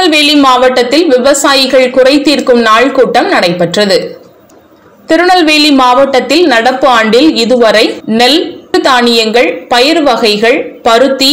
திருநெல்வேலி மாவட்டத்தில் விவசாயிகள் குறை தீர்க்கும் நாள் கூட்டம் நடைபெற்றது திருநெல்வேலி மாவட்டத்தில் நடப்பு ஆண்டில் இதுவரை நெல் தானியங்கள் பயிர் வகைகள் பருத்தி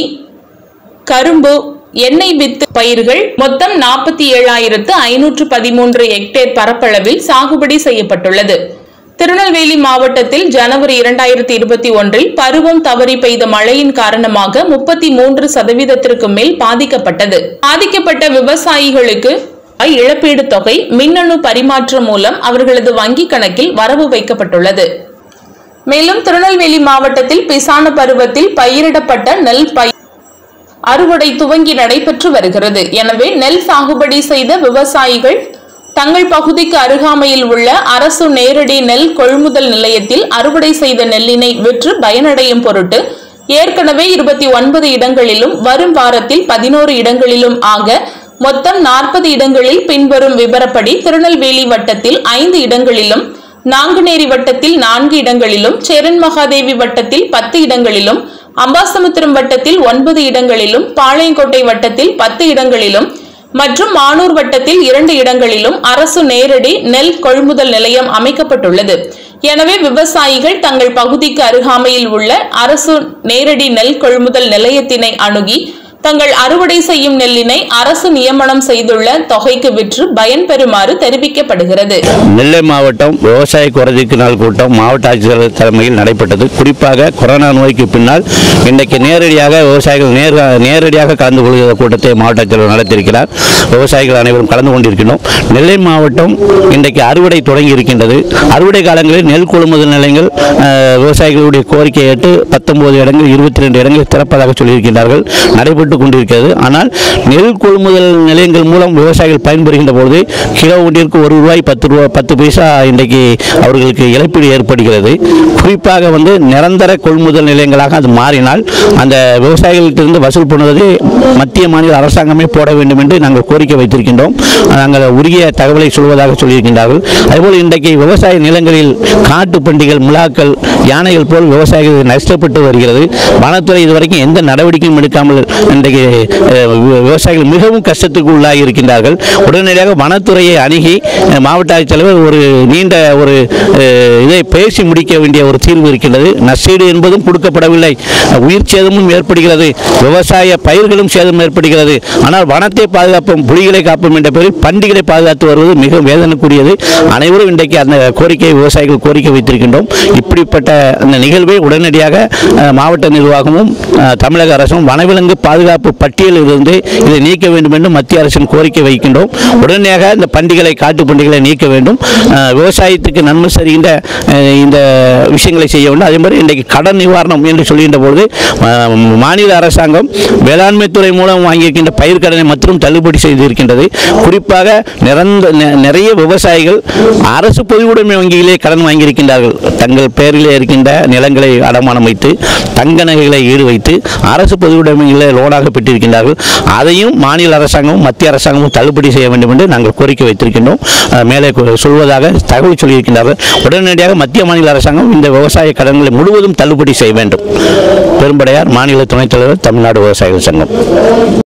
கரும்பு எண்ணெய் வித்து பயிர்கள் மொத்தம் நாற்பத்தி ஏழாயிரத்து ஐநூற்று பதிமூன்று ஹெக்டேர் பரப்பளவில் சாகுபடி செய்யப்பட்டுள்ளது திருநெல்வேலி மாவட்டத்தில் ஜனவரி இரண்டாயிரத்தி இருபத்தி ஒன்றில் பருவம் தவறி பெய்த மழையின் காரணமாக முப்பத்தி மூன்று சதவீதத்திற்கு மேல் பாதிக்கப்பட்டது பாதிக்கப்பட்ட விவசாயிகளுக்கு இழப்பீடு தொகை மின்னணு பரிமாற்றம் மூலம் அவர்களது வங்கிக் கணக்கில் வரவு வைக்கப்பட்டுள்ளது மேலும் திருநெல்வேலி மாவட்டத்தில் பிசான பருவத்தில் பயிரிடப்பட்ட நெல் பயிர் அறுவடை துவங்கி நடைபெற்று வருகிறது எனவே நெல் சாகுபடி செய்த விவசாயிகள் தங்கள் பகுதிக்கு அருகாமையில் உள்ள அரசு நேரடி நெல் கொள்முதல் நிலையத்தில் அறுவடை செய்த நெல்லினை விற்று பயனடையும் பொருட்டு ஏற்கனவே இருபத்தி ஒன்பது இடங்களிலும் வரும் வாரத்தில் பதினோரு இடங்களிலும் ஆக மொத்தம் நாற்பது இடங்களில் பின்வரும் விவரப்படி திருநெல்வேலி வட்டத்தில் ஐந்து இடங்களிலும் நாங்குநேரி வட்டத்தில் நான்கு இடங்களிலும் சேரன் மகாதேவி வட்டத்தில் பத்து இடங்களிலும் அம்பாசமுத்திரம் வட்டத்தில் ஒன்பது இடங்களிலும் பாளையங்கோட்டை வட்டத்தில் பத்து இடங்களிலும் மற்றும் மானூர் வட்டத்தில் இரண்டு இடங்களிலும் அரசு நேரடி நெல் கொள்முதல் நிலையம் அமைக்கப்பட்டுள்ளது எனவே விவசாயிகள் தங்கள் பகுதிக்கு அருகாமையில் உள்ள அரசு நேரடி நெல் கொள்முதல் நிலையத்தினை அணுகி தங்கள் அறுவடை செய்யும் நெல்லினை அரசு நியமனம் செய்துள்ள தொகைக்கு விற்று பயன்பெறுமாறு தெரிவிக்கப்படுகிறது நெல்லை மாவட்டம் விவசாய குறைதீர்க்கு நாள் கூட்டம் மாவட்ட ஆட்சியர் தலைமையில் நடைபெற்றது குறிப்பாக கொரோனா நோய்க்கு பின்னால் இன்றைக்கு நேரடியாக விவசாயிகள் நேர் நேரடியாக கலந்து கொள்கிற கூட்டத்தை மாவட்ட ஆட்சியர் நடத்தியிருக்கிறார் விவசாயிகள் அனைவரும் கலந்து கொண்டிருக்கின்றோம் நெல்லை மாவட்டம் இன்றைக்கு அறுவடை தொடங்கி இருக்கின்றது அறுவடை காலங்களில் நெல் கொள்முதல் நிலையங்கள் அஹ், விவசாயிகளுடைய கோரிக்கையை ஏற்று பத்தொன்பது இடங்கள் இருபத்தி ரெண்டு இடங்கள் திறப்பதாக சொல்லியிருக்கின்றார்கள் நடைபெற்று கொண்டிருக்கிறது ஆனால் நெல் கொள்முதல் நிலையங்கள் மூலம் விவசாயிகள் பயன்பெறுகின்ற பொழுது கிலோ ஒன்றிற்கு ஒரு ரூபாய் பத்து ரூபாய் பத்து பைசா இன்றைக்கு அவர்களுக்கு இழப்பீடு ஏற்படுகிறது குறிப்பாக வந்து நிரந்தர கொள்முதல் நிலையங்களாக அது மாறினால் அந்த விவசாயிகளிடத்திலிருந்து வசூல் பண்ணுவதை மத்திய மாநில அரசாங்கமே போட வேண்டும் என்று நாங்கள் கோரிக்கை வைத்திருக்கின்றோம் நாங்கள் உரிய தகவலை சொல்வதாக சொல்லியிருக்கின்றார்கள் அதேபோல் இன்றைக்கு விவசாய நிலங்களில் காட்டு பண்டிகள் முலாக்கள் யானைகள் போல் விவசாயிகள் நஷ்டப்பட்டு வருகிறது வனத்துறை இதுவரைக்கும் எந்த நடவடிக்கையும் எடுக்காமல் இன்றைக்கு அஹ், வி- விவசாயிகள் மிகவும் கஷ்டத்துக்கு உள்ளாகி இருக்கின்றார்கள் உடனடியாக வனத்துறையை அணுகி அஹ், மாவட்ட ஆட்சித்தலைவர் ஒரு நீண்ட ஒரு அஹ், இதை பேசி முடிக்க வேண்டிய ஒரு தீர்வு இருக்கின்றது நஷ்டீடு என்பதும் கொடுக்கப்படவில்லை உயிர் சேதமும் ஏற்படுகிறது விவசாய பயிர்களும் சேதம் ஏற்படுகிறது ஆனால் வனத்தை பாதுகாப்போம் புலிகளை காப்போம் என்ற பெயரில் பண்டிகளை பாதுகாத்து வருவது மிக வேதனைக்குரியது அனைவரும் இன்றைக்கு அந்த கோரிக்கையை விவசாயிகள் கோரிக்கை வைத்திருக்கின்றோம் இப்படிப்பட்ட அந்த நிகழ்வை உடனடியாக அஹ், மாவட்ட நிர்வாகமும் அஹ், தமிழக அரசும் வனவிலங்கு பாதுகாப்பு பட்டியலில் இருந்து இதை நீக்க வேண்டும் என்று மத்திய அரசின் கோரிக்கை வைக்கின்றோம் உடனடியாக இந்த பண்டிகளை காட்டு பண்டிகளை நீக்க வேண்டும் அஹ், விவசாயத்துக்கு நன்மை சரிகின்ற அஹ், இந்த விஷயங்களை செய்ய வேண்டும் அதே மாதிரி இன்றைக்கு கடன் நிவாரணம் என்று சொல்கின்ற பொழுது அஹ், மாநில அரசாங்கம் வேளாண்மை துறை மூலம் வாங்கியிருக்கின்ற பயிர் கடனை மற்றும் தள்ளுபடி செய்திருக்கின்றது குறிப்பாக நிரந்த நெ- நிறைய விவசாயிகள் அரசு பொதுவுடைமை வங்கியிலே கடன் வாங்கியிருக்கின்றார்கள் தங்கள் பெயரிலே இருக்கின்ற நிலங்களை அடமானம் வைத்து தங்க நகைகளை ஈடு வைத்து அரசு பொதுவுடைமைகளை லோனாக பெற்றிருக்கின்றார்கள் அதையும் மாநில அரசாங்கமும் மத்திய அரசாங்கமும் தள்ளுபடி செய்ய வேண்டும் என்று நாங்கள் கோரிக்கை வைத்திருக்கின்றோம் அஹ் மேலே கு- சொல்வதாக தகவல் சொல்லியிருக்கின்றார்கள் உடனடியாக மத்திய மாநில அரசாங்கம் இந்த விவசாய கடன்களை முழுவதும் தள்ளுபடி செய்ய வேண்டும் பெரும்படையார் மாநில துணைத் தலைவர் தமிழ்நாடு விவசாயிகள் சங்கம்